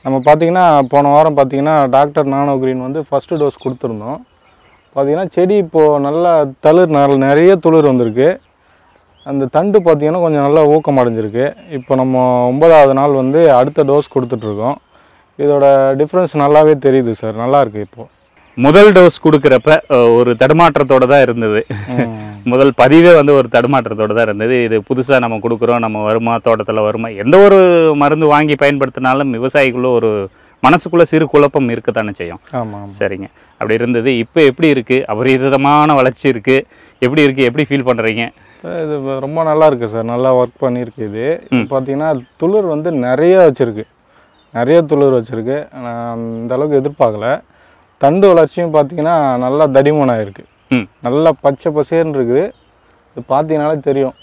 நம்ம பார்த்தீங்கன்னா போன வாரம் பார்த்தீங்கன்னா டாக்டர் நானோ கிரீன் வந்து ஃபஸ்ட்டு டோஸ் கொடுத்துருந்தோம் பார்த்தீங்கன்னா செடி இப்போது நல்லா தளிர் நல்ல நிறைய துளிர் வந்திருக்கு அந்த தண்டு பார்த்தீங்கன்னா கொஞ்சம் நல்லா ஊக்கம் அடைஞ்சிருக்கு இப்போ நம்ம ஒன்பதாவது நாள் வந்து அடுத்த டோஸ் கொடுத்துட்ருக்கோம் இதோட டிஃப்ரென்ஸ் நல்லாவே தெரியுது சார் நல்லா இருக்கு இப்போது முதல் டோஸ் கொடுக்குறப்ப அஹ், ஒரு தடுமாற்றத்தோட தான் இருந்தது முதல் பதிவே வந்து ஒரு தடுமாற்றத்தோட தான் இருந்தது இது புதுசாக நம்ம கொடுக்குறோம் நம்ம வருமா தோட்டத்தில் வருமா எந்த ஒரு மருந்து வாங்கி பயன்படுத்தினாலும் விவசாயிக்குள்ள ஒரு மனசுக்குள்ள சிறு குழப்பம் இருக்கத்தானே செய்யும் ஆமாம் ஆமாம் சரிங்க அப்படி இருந்தது இப்போ எப்படி இருக்குது அபரிதமான வளர்ச்சி இருக்குது எப்படி இருக்குது எப்படி ஃபீல் பண்ணுறீங்க இது ரொம்ப நல்லா இருக்கு சார் நல்லா ஒர்க் பண்ணியிருக்கு இது இப்போ பார்த்தீங்கன்னா துளிர் வந்து நிறைய வச்சுருக்கு நிறைய துளிர் வச்சுருக்கு நான் இந்த அளவுக்கு எதிர்பார்க்கல தண்டு வளர்ச்சியும் பார்த்தீங்கன்னா நல்லா தடிமனாக இருக்குது ம் நல்லா பச்சை பசேர்னு இருக்குது இது பார்த்தீங்கனாலே தெரியும்